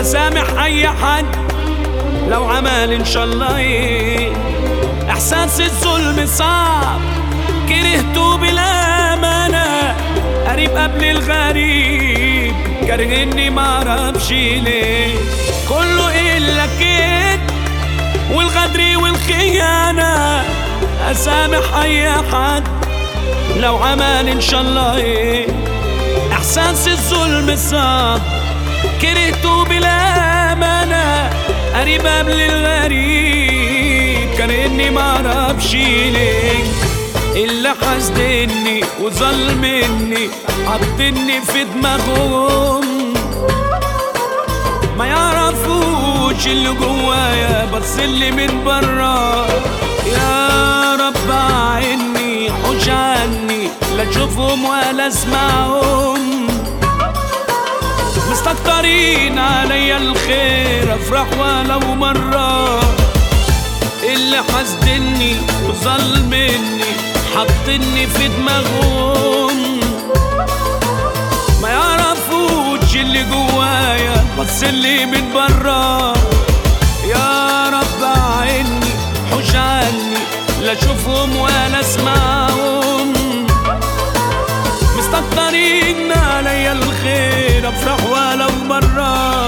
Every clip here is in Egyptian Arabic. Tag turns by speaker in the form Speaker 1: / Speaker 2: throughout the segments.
Speaker 1: اسامح اي حد لو عمل ان شاء الله ايه احساس الظلم صعب كرهته بالامانه قريب قبل الغريب كرهني معرفش ليه كله الا كده والغدر والخيانة أسامح أي حد لو عمل إن شاء الله إيه إحساس الظلم صعب كرهته بالأمانة قريب قبل الغريب كأني معرفش ليه اللي حاسدني وظلمني حاطني في دماغهم ما يعرفوش اللي جوايا بس اللي من برا يا رب عني حوش عني لا اشوفهم ولا اسمعهم مستكترين عليا الخير افرح ولو مرة اللي حاسدني وظلمني حاطني في دماغهم ما يعرفوش اللي جوايا بس اللي من برا يا رب عني حوش عني لا اشوفهم ولا اسمعهم مستكترين عليا الخير افرح ولو مرة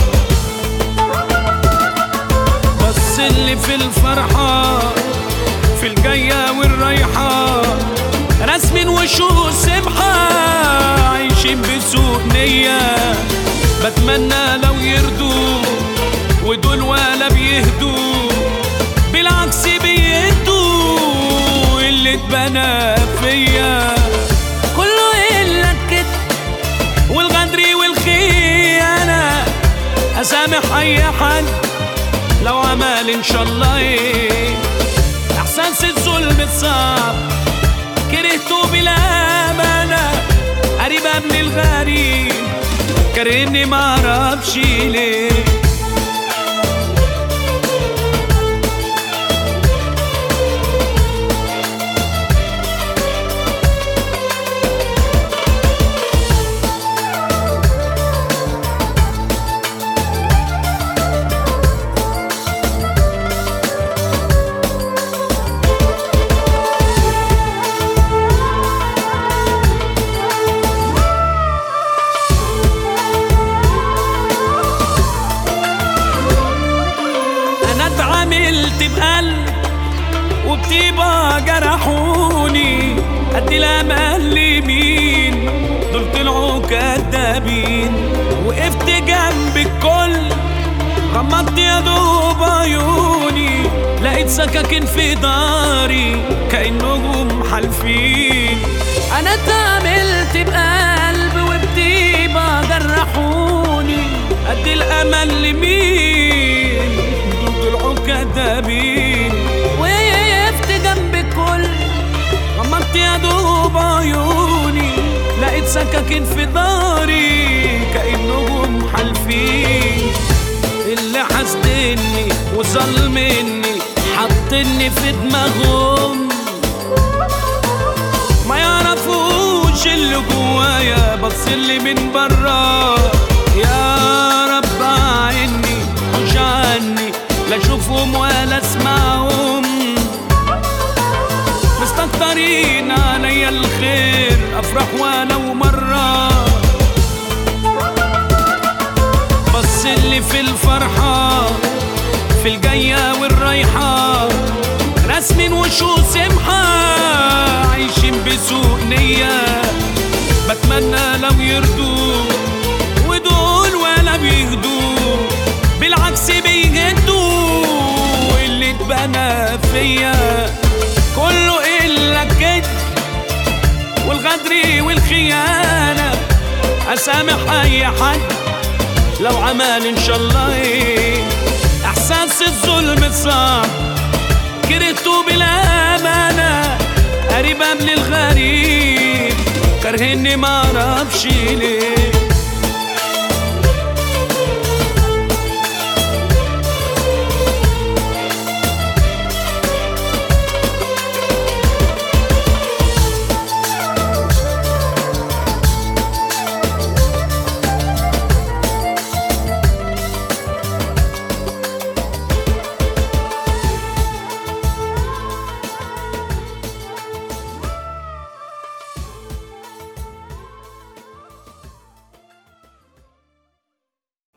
Speaker 1: بس اللي في الفرحة في الجاية والرايحة رسم وشوش سمحة عايشين بسوء نية بتمنى لو يردوا ودول ولا بيهدوا بالعكس بيهدوا اللي اتبنى فيا كله إلا كده والغدر والخيانة أسامح أي حد لو عمل إن شاء الله إيه إحساس الظلم صعب كرهته بالأمانة قريب قبل الغريب كرهني معرفش ليه انا اتعاملت بقلب وبطيبة جرحوني قد الامل لمين دول طلعوا كدابين وقفت جنب الكل غمضت يا دوب عيوني لقيت سكاكين في داري كأنهم حالفين انا اتعاملت بقلب وبطيبة جرحوني قد الامل لمين دول طلعوا كدابين وقفت جنب الكل غمضت يا دوب عيوني لقيت سكاكين في داري كأنهم حالفين اللي حاسدني وظلمني حاطني في دماغهم ما يعرفوش اللي جوايا بس اللي من برا يا رب عني حوش عني لا اشوفهم ولا اسمعهم مستكترين عليا الخير افرح ولو مرة بس اللي في الفرحة في الجاية والرايحة رسم وشوش سمحة عايشين بسوء نية بتمنى لو يردوا ودول ولا بيهدوا بالعكس بيهدوا اللي اتبنى فيا كله إلا كده والغدر والخيانة أسامح أي حد لو عمل إن شاء الله إيه إحساس الظلم صعب كرهته بالأمانة قريب قبل الغريب كرهني معرفش ليه